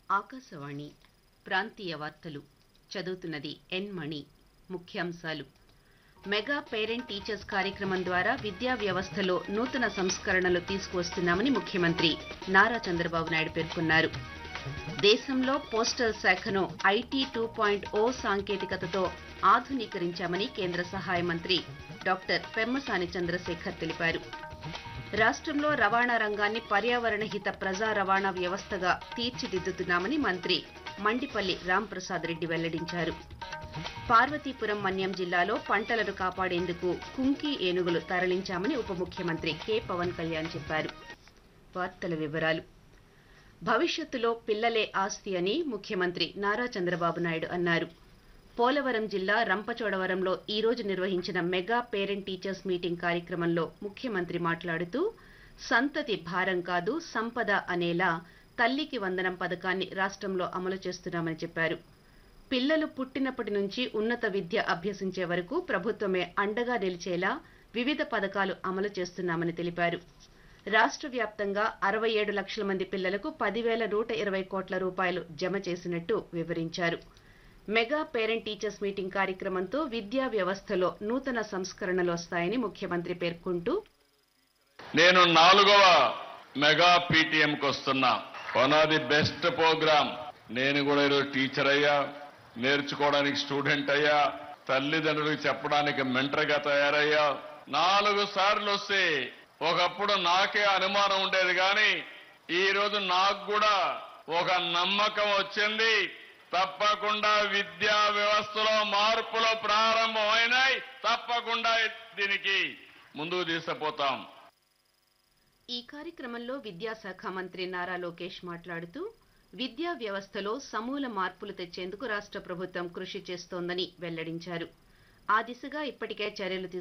ఆకాశవాణి ప్రాంతీయ వార్తలు చదువుతున్నది ఎన్ మణి ముఖ్యాంశాలు మెగా పేరెంట్ టీచర్స్ కార్యక్రమం ద్వారా విద్యా వ్యవస్థలో నూతన సంస్కరణలు తీసుకువస్తున్నామని ముఖ్యమంత్రి నారా చంద్రబాబు నాయుడు పేర్కొన్నారు దేశంలో పోస్టల్ శాఖను ఐటీ టూ పాయింట్ ఓ సాంకేతికతతో ఆధునీకరించామని కేంద్ర సహాయ మంత్రి డాక్టర్ పెమ్మసాని చంద్రశేఖర్ తెలిపారు రాష్ట్రంలో రవాణా రంగాన్ని పర్యావరణ హిత ప్రజా రవాణా వ్యవస్థగా తీర్చిదిద్దుతున్నామని మంత్రి మండిపల్లి రాంప్రసాద్ రెడ్డి వెల్లడించారు పార్వతీపురం మన్యం జిల్లాలో పంటలను కాపాడేందుకు కుంకి ఏనుగులు తరలించామని ఉప ముఖ్యమంత్రి కె పవన్ కళ్యాణ్ చెప్పారు వార్తల వివరాలు భవిష్యత్తులో పిల్లలే ఆస్తి అని ముఖ్యమంత్రి నారా చంద్రబాబు నాయుడు అన్నారు పోలవరం జిల్లా రంపచోడవరంలో ఈ రోజు నిర్వహించిన మెగా పేరెంట్ టీచర్స్ మీటింగ్ కార్యక్రమంలో ముఖ్యమంత్రి మాట్లాడుతూ సంతతి భారం కాదు సంపద అనేలా తల్లికి వందనం పథకాన్ని రాష్ట్రంలో అమలు చేస్తున్నామని చెప్పారు పిల్లలు పుట్టినప్పటి నుంచి ఉన్నత విద్య అభ్యసించే వరకు ప్రభుత్వమే అండగా నిలిచేలా వివిధ పథకాలు అమలు చేస్తున్నామని తెలిపారు రాష్ట్ర వ్యాప్తంగా అరవై ఏడు లక్షల మంది పిల్లలకు పదివేల నూట ఇరవై కోట్ల రూపాయలు జమ చేసినట్టు వివరించారు మెగా పేరెంట్ టీచర్స్ మీటింగ్ కార్యక్రమంతో విద్యా వ్యవస్థలో నూతన సంస్కరణలు వస్తాయని ముఖ్యమంత్రి పేర్కొంటూ నేను నాలుగవ మెగా పీటీఎంకి వస్తున్నా one of the best program నేను కూడా ఈరోజు టీచర్ అయ్యా నేర్చుకోవడానికి స్టూడెంట్ అయ్యా తల్లిదండ్రులకు చెప్పడానికి మెంటర్గా తయారయ్యా నాలుగు సార్లు వస్తే ఒకప్పుడు నాకే అనుమానం ఉండేది కానీ ఈ రోజు నాకు కూడా ఒక నమ్మకం వచ్చింది తప్పకుండా విద్యా వ్యవస్థలో మార్పులు ప్రారంభమైనాయి తప్పకుండా దీనికి ముందుకు తీసుకుపోతాం ఈ కార్యక్రమంలో విద్యాశాఖ మంత్రి నారా లోకేష్ మాట్లాడుతూ విద్యా వ్యవస్థలో సమూల మార్పులు తెచ్చేందుకు రాష్ట్ర ప్రభుత్వం కృషి చేస్తోందని వెల్లడించారు ఆ దిశగా ఇప్పటికే చర్యలు